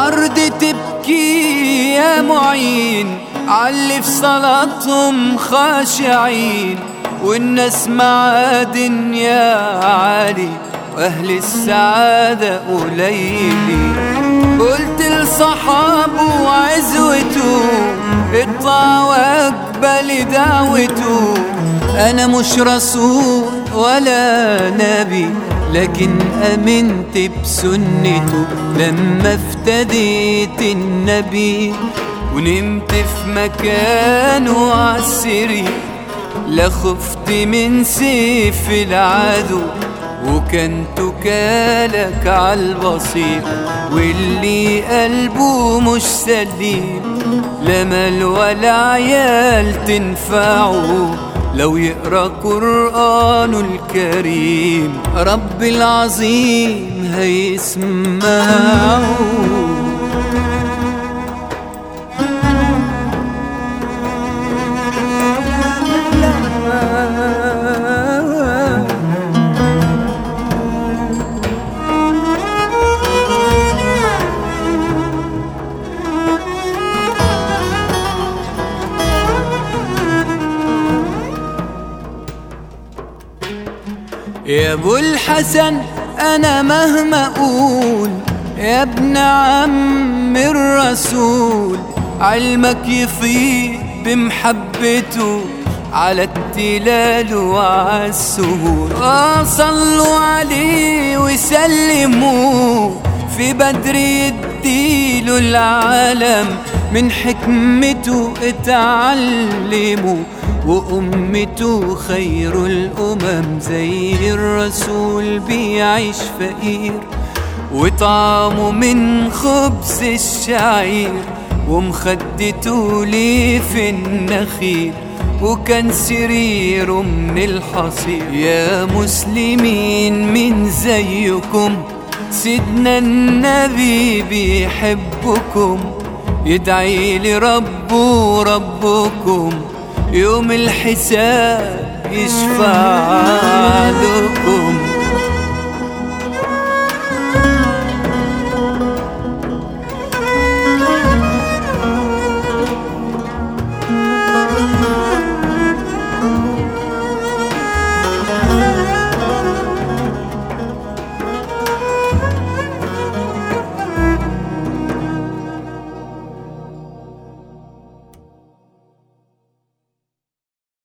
الأرض تبكي يا معين علي في صلاتهم خاشعين والناس معادن يا علي وأهل السعادة قليلين قلت لصحابه وعزوته اطلع واقبل دعوته أنا مش رسول ولا نبي لكن أمنت بسنته لما افتديت النبي ونمت في مكانه عالسرير لا خفت من سيف العدو وكان تكالك عالبصير واللي قلبه مش سليم لا مال ولا عيال تنفعه لو يقرا قرآنه الكريم رب العظيم هيسمعه يا ابو الحسن انا مهما اقول يا ابن عم الرسول علمك يفيض بمحبته على التلال وعلى السهول آه صلوا عليه وسلموا في بدر يديله العالم من حكمته اتعلموا وأمته خير الأمم زي الرسول بيعيش فقير وطعمه من خبز الشعير ومخدته ليه في النخيل وكان سريره من الحصير يا مسلمين من زيكم سيدنا النبي بيحبكم يدعي لربه ربكم يوم الحساب يشفع